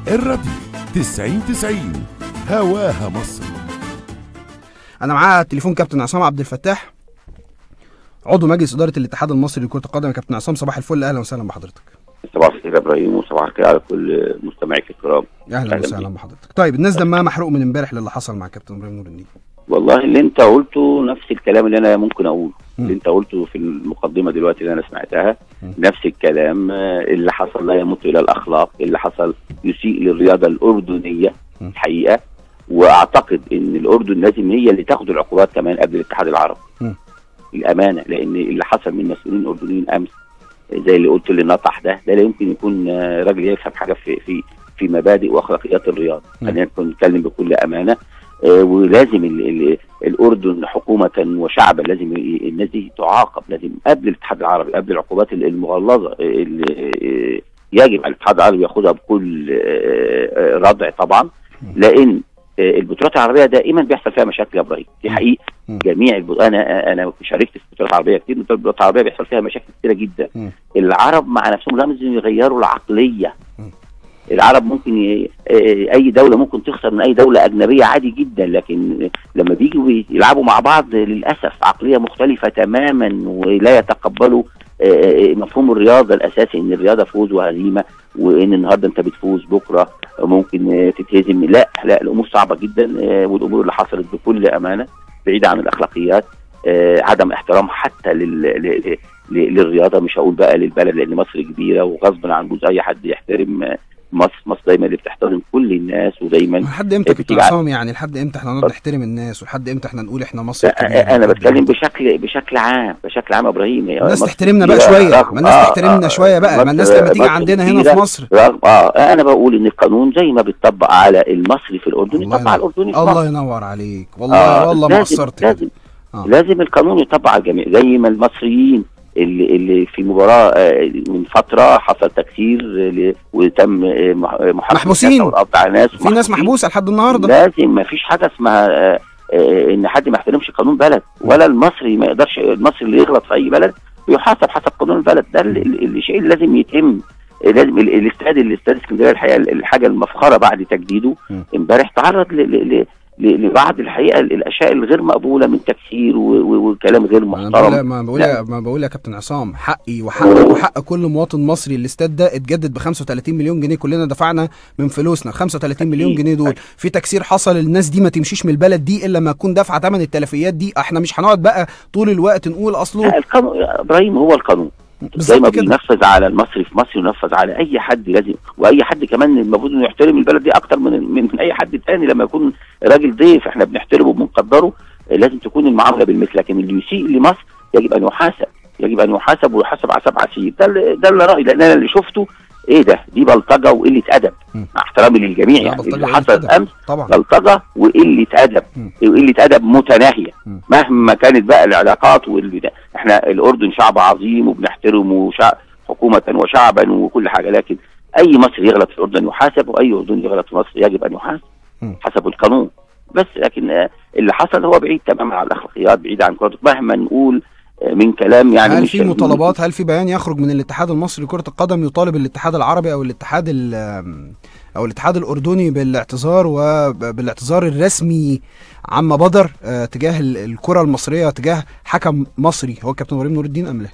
الراديو 90 90 هواها مصر انا معايا على التليفون كابتن عصام عبد الفتاح عضو مجلس اداره الاتحاد المصري لكره القدم يا كابتن عصام صباح الفل اهلا وسهلا بحضرتك صباح الخير يا ابراهيم وصباح الخير على كل مستمعيك الكرام اهلا أهلا وسهلا بيك. بحضرتك طيب الناس دمها محروق من امبارح للي حصل مع كابتن ابراهيم نور النيل والله اللي انت قلته نفس الكلام اللي انا ممكن اقوله مم. اللي انت قلته في المقدمه دلوقتي اللي انا سمعتها مم. نفس الكلام آه، اللي حصل لا يمت الى الاخلاق اللي حصل يسيء للرياضه الاردنيه مم. الحقيقه واعتقد ان الاردن لازم هي اللي تاخد العقوبات كمان قبل الاتحاد العربي مم. الامانه لان اللي حصل من مسؤولين اردنيين امس زي اللي قلت اللي نطح ده ده لا يمكن يكون آه، راجل يفهم حاجه في في في مبادئ واخلاقيات الرياضه مم. خلينا نكون نتكلم بكل امانه آه، ولازم ال ال الاردن حكومه وشعبا لازم ي- الناس دي تعاقب لازم قبل الاتحاد العربي قبل العقوبات ال- المغلظه اللي آه، يجب على الاتحاد العربي ياخدها بكل آه، آه، ردع طبعا لان آه، البطولات العربيه دائما بيحصل فيها مشاكل يا ابراهيم دي حقيقه مم. جميع البطولات انا انا شاركت في البطولات العربيه كتير البطولات العربيه بيحصل فيها مشاكل كتيره جدا مم. العرب مع نفسهم لازم يغيروا العقليه مم. العرب ممكن ي... آه، اي دوله ممكن تخسر من اي دوله اجنبيه عادي جدا لكن لما بيجوا يلعبوا مع بعض للاسف عقليه مختلفه تماما ولا يتقبلوا آه، مفهوم الرياضه الاساسي ان الرياضه فوز وهزيمه وان النهارده انت بتفوز بكره ممكن آه، تتهزم لا لا الامور صعبه جدا آه، والامور اللي حصلت بكل امانه بعيده عن الاخلاقيات آه، عدم احترام حتى لل... ل- ل- للرياضه مش هقول بقى للبلد لان مصر كبيره وغصب عن جوز اي حد يحترم آه، مصر مصر دايما اللي بتحترم كل الناس ودايما لحد امتى يا كابتن بتيجي على- عصام يعني لحد امتى احنا نقعد نحترم الناس ولحد امتى احنا نقول احنا مصر كبيرة لا، انا وبلد بتكلم كبيرة؟ بشكل بشكل عام بشكل عام يا ابراهيم الناس مصر تحترمنا بقى كبيرة شويه رغم- ما الناس آه، تحترمنا آه، شويه بقى ما الناس مصر- لما تيجي مصر عندنا هنا كبيرة في مصر رغم اه انا بقول ان القانون زي ما بيتطبق على المصري في الاردن الله يطبق على ينور. الاردني في مصر الله ينور عليك والله آه، والله ما لازم- قصرت كده. لازم آه. لازم القانون يطبق على الجميع زي ما المصريين اللي اللي في مباراه آه، من فتره حصل تكسير آه، ل- وتم آه، مح- آه، محاكمة محبوسين. الناس والقبض على ناس في ناس محبوسه لحد النهارده لازم ما فيش حاجه اسمها آه، آه، ان حد ما يحترمش قانون بلد ولا المصري ما يقدرش المصري اللي يغلط في اي بلد يحاسب حسب قانون البلد ده ال- ال- الشيء اللي لازم يتم آه، لازم ال- الاستاد الاستاد اسكندريه الحقيقه الحاجه المفخره بعد تجديده م. امبارح تعرض ل- ل- ل- ل- لبعض الحقيقه الاشياء الغير مقبوله من تكسير و- و- وكلام غير ما انا بقول محترم ما بقول لا. ما بقول يا كابتن عصام حقي وحقك وحق كل مواطن مصري الاستاد ده اتجدد ب 35 مليون جنيه كلنا دفعنا من فلوسنا 35 مليون أكيد. جنيه دول في تكسير حصل الناس دي ما تمشيش من البلد دي الا لما تكون دافعه ثمن التلفيات دي احنا مش هنقعد بقى طول الوقت نقول اصله لا، القانون يا ابراهيم هو القانون زي بالظبط ما كده بينفذ على المصري في مصر ينفذ على اي حد لازم واي حد كمان المفروض انه يحترم البلد دي اكتر من من, من اي حد تاني لما يكون راجل ضيف احنا بنحترمه وبنقدره آه، لازم تكون المعامله بالمثل لكن اللي يسيء لمصر يجب ان يحاسب يجب ان يحاسب ويحاسب حساب عسير ده اللي ده اللي رايي لان انا اللي شفته ايه ده دي بلطجه وقله ادب مم. مع احترامي للجميع لا، يعني بلطجة اللي وقلة حصل أدب. امس طبعا بلطجه وقله ادب مم. وقله ادب متناهيه مم. مهما كانت بقى العلاقات والبتاع احنا الاردن شعب عظيم وبنحترمه شعب حكومه وشعبا وكل حاجه لكن اي مصري يغلط في الاردن يحاسب واي اردني يغلط في مصر يجب ان يحاسب مم. حسب القانون بس لكن آه، اللي حصل هو بعيد تماما عن الاخلاقيات بعيد عن كره مهما نقول آه، من كلام يعني هل مش- في مطالبات هل في بيان يخرج من الاتحاد المصري لكرة القدم يطالب الاتحاد العربي او الاتحاد ال- او الاتحاد الاردني بالاعتذار وبالاعتذار الرسمي عما بدر آه، تجاه ال- الكرة المصرية تجاه حكم مصري هو كابتن ابراهيم نور الدين ام لا؟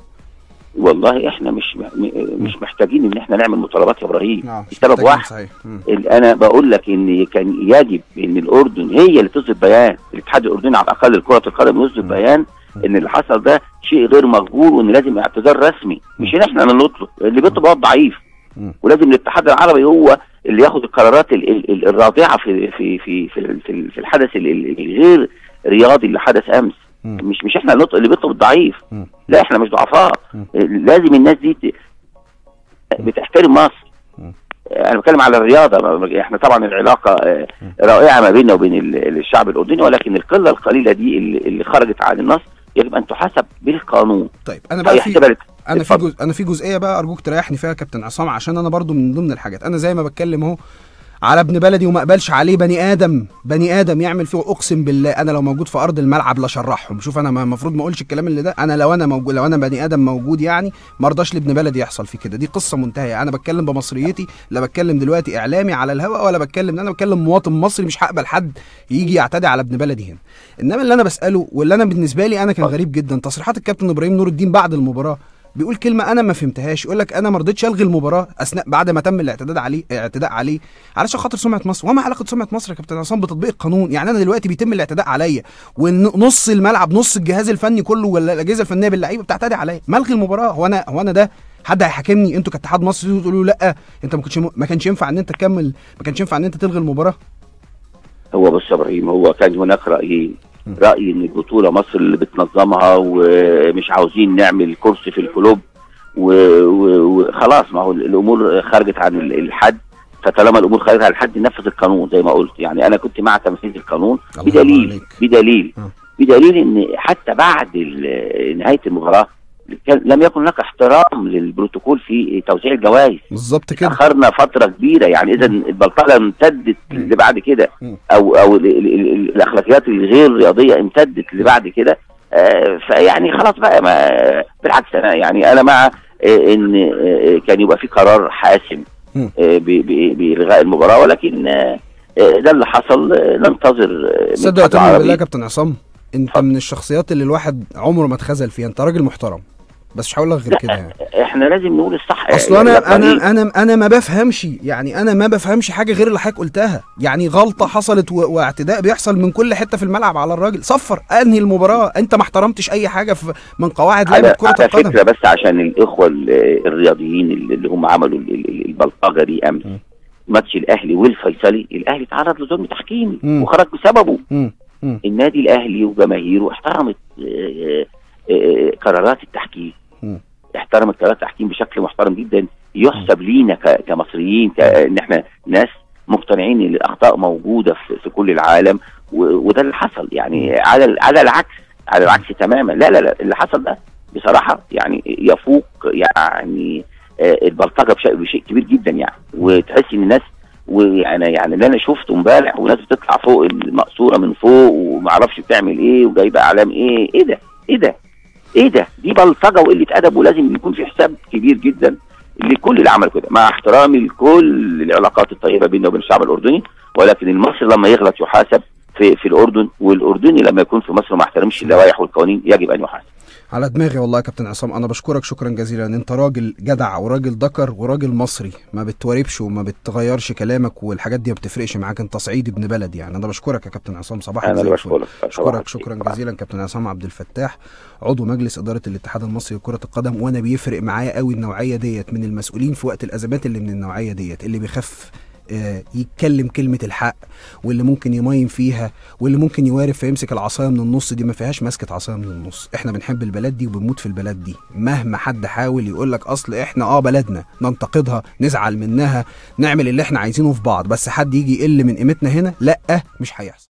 والله احنا مش م- مش محتاجين ان احنا نعمل مطالبات يا ابراهيم نعم مش سبب محتاجين واحد صحيح مم. ال- انا بقول لك ان كان يجب ان الاردن هي اللي تصدر بيان الاتحاد الاردني على الاقل لكره القدم يصدر م. بيان ان اللي حصل ده شيء غير مقبول وان لازم اعتذار رسمي مش ان احنا اللي نطلب اللي بيطلب هو الضعيف م. ولازم الاتحاد العربي هو اللي ياخد القرارات ال- ال- ال- الرادعه في في في في, ال- في, ال- في الحدث ال- ال- الغير رياضي اللي حدث امس م. مش مش احنا اللي نطلب- اللي بيطلب الضعيف م. لا احنا مش ضعفاء م. لازم الناس دي ت- بتحترم مصر م. انا بتكلم على الرياضه احنا طبعا العلاقه آه، رائعه ما بيننا وبين ال- الشعب الاردني ولكن القله القليله دي اللي, اللي خرجت عن النص يجب ان تحاسب بالقانون طيب انا بقى في هيحتبرت انا في اتفضل. جزء انا في جزئيه بقى ارجوك تريحني فيها يا كابتن عصام عشان انا برضو من ضمن الحاجات انا زي ما بتكلم اهو على ابن بلدي وما اقبلش عليه بني ادم بني ادم يعمل فيه اقسم بالله انا لو موجود في ارض الملعب لشرحهم شوف انا ما- المفروض ما اقولش الكلام اللي ده انا لو انا موجود لو انا بني ادم موجود يعني ما ارضاش لابن بلدي يحصل فيه كده دي قصه منتهيه انا بتكلم بمصريتي لا بتكلم دلوقتي اعلامي على الهواء ولا بتكلم انا بتكلم مواطن مصري مش هقبل حد يجي يعتدي على ابن بلدي هنا انما اللي انا بساله واللي انا بالنسبه لي انا كان غريب جدا تصريحات الكابتن ابراهيم نور الدين بعد المباراه بيقول كلمه انا ما فهمتهاش يقول لك انا ما رضيتش الغي المباراه اثناء بعد ما تم الاعتداء عليه اعتداء عليه علشان خاطر سمعه مصر وما علاقه سمعه مصر يا كابتن عصام بتطبيق القانون يعني انا دلوقتي بيتم الاعتداء عليا ونص الملعب نص الجهاز الفني كله ولا الاجهزه الفنيه باللعيبه بتعتدي عليا ما الغي المباراه هو انا هو انا ده حد هيحاكمني انتوا كاتحاد مصر تقولوا لا انت ما كنتش ما كانش ينفع ان انت تكمل ما كانش ينفع ان انت تلغي المباراه هو بص يا ابراهيم هو كان هناك رايين راي ان البطوله مصر اللي بتنظمها ومش عاوزين نعمل كرسي في الكلوب و- و- وخلاص ما هو الامور خرجت عن ال- الحد فطالما الامور خرجت عن الحد نفذ القانون زي ما قلت يعني انا كنت مع تنفيذ القانون الله بدليل عليك. بدليل آه. بدليل ان حتى بعد ال- نهايه المباراه كان- لم يكن هناك احترام للبروتوكول في توزيع الجوائز بالظبط كده اخرنا فتره كبيره يعني اذا البلطجه امتدت اللي بعد كده مم. او او ال ال ال الاخلاقيات الغير رياضيه امتدت اللي بعد كده آه، فيعني خلاص بقى ما بالعكس انا يعني انا مع آه، ان آه، كان يبقى في قرار حاسم مم. آه، ب- ب- بالغاء المباراه ولكن آه، آه، ده اللي حصل آه، ننتظر آه، من صدق الاتحاد وتؤمن بالله العربي. يا كابتن عصام انت اتفضل. من الشخصيات اللي الواحد عمره ما اتخذل فيها انت راجل محترم بس مش هقول لك غير كده يعني احنا لازم نقول الصح اصل آه، انا ده انا طريق. انا انا ما بفهمش يعني انا ما بفهمش حاجه غير اللي حضرتك قلتها يعني غلطه حصلت و... واعتداء بيحصل من كل حته في الملعب على الراجل صفر انهي المباراه انت ما احترمتش اي حاجه في من قواعد لعبه على, كره على القدم فكره بس عشان الاخوه ال- الرياضيين اللي اللي هم عملوا ال- ال- البلطجه دي امس م. ماتش الاهلي والفيصلي الاهلي تعرض لظلم تحكيمي م. وخرج بسببه مم. مم. النادي الاهلي وجماهيره احترمت آه، آه، قرارات التحكيم مم. احترمت قرارات التحكيم بشكل محترم جدا يحسب لينا ك- كمصريين ك- ان احنا ناس مقتنعين ان الاخطاء موجوده في, في كل العالم و- وده اللي حصل يعني على ال- على العكس على العكس تماما لا لا لا اللي حصل ده بصراحه يعني يفوق يعني آه، البلطجه بشيء, بشيء كبير جدا يعني وتحس ان الناس ويعني يعني اللي انا شفته امبارح وناس بتطلع فوق المقصوره من فوق ومعرفش بتعمل ايه وجايبه اعلام ايه ايه ده ايه ده ايه ده دي بلطجه وقله ادب ولازم يكون في حساب كبير جدا لكل اللي عمل كده مع احترامي لكل العلاقات الطيبه بيننا وبين الشعب الاردني ولكن المصري لما يغلط يحاسب في في الاردن والاردني لما يكون في مصر وما احترمش اللوائح والقوانين يجب ان يحاسب على دماغي والله يا كابتن عصام انا بشكرك شكرا جزيلا انت راجل جدع وراجل ذكر وراجل مصري ما بتواربش وما بتغيرش كلامك والحاجات دي ما بتفرقش معاك انت صعيدي ابن بلد يعني انا بشكرك يا كابتن عصام صباح انا الفل. اللي بشكرك اشكرك شكرا جزيلا كابتن عصام عبد الفتاح عضو مجلس اداره الاتحاد المصري لكره القدم وانا بيفرق معايا قوي النوعيه ديت من المسؤولين في وقت الازمات اللي من النوعيه ديت اللي بيخاف آه، يتكلم كلمة الحق واللي ممكن يماين فيها واللي ممكن يوارب فيمسك العصاية من النص دي ما فيهاش ماسكة عصاية من النص احنا بنحب البلد دي وبنموت في البلد دي مهما حد حاول يقول لك اصل احنا اه بلدنا ننتقدها نزعل منها نعمل اللي احنا عايزينه في بعض بس حد يجي يقل من قيمتنا هنا لا مش هيحصل